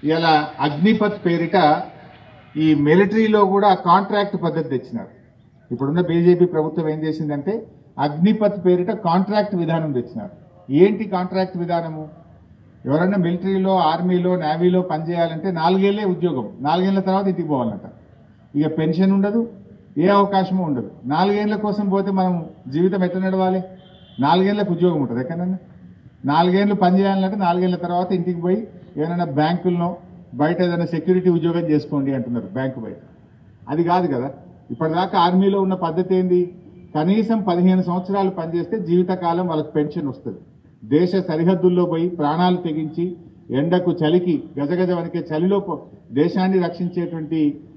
ఇలా అగ్నిపత్ పేరిట ఈ మిలిటరీలో కూడా కాంట్రాక్ట్ పద్ధతి తెచ్చినారు ఇప్పుడున్న బీజేపీ ప్రభుత్వం ఏం చేసిందంటే అగ్నిపత్ పేరిట కాంట్రాక్ట్ విధానం తెచ్చినారు ఏంటి కాంట్రాక్ట్ విధానము ఎవరైనా మిలిటరీలో ఆర్మీలో నేవీలో పనిచేయాలంటే నాలుగేళ్లే ఉద్యోగం నాలుగేళ్ల తర్వాత ఇంటికి పోవాలంట ఇక పెన్షన్ ఉండదు ఏ అవకాశము ఉండదు నాలుగేళ్ల కోసం పోతే మనం జీవితం ఎట్లా నడవాలి నాలుగేళ్లకు ఉద్యోగం ఉంటుంది ఎక్కడన్నా నాలుగేళ్లు పని చేయాలంటే నాలుగేళ్ల తర్వాత ఇంటికి పోయి ఏదైనా బ్యాంకుల్లో బయట ఏదైనా సెక్యూరిటీ ఉద్యోగం చేసుకోండి అంటున్నారు బ్యాంకు బయట అది కాదు కదా ఇప్పటిదాకా ఆర్మీలో ఉన్న పద్ధతి ఏంది కనీసం పదిహేను సంవత్సరాలు పనిచేస్తే జీవితకాలం వాళ్ళకి పెన్షన్ వస్తుంది దేశ సరిహద్దుల్లో పోయి ప్రాణాలు తెగించి ఎండకు చలికి గజగజ వణికే చలిలో పో- దేశాన్ని రక్షించేటువంటి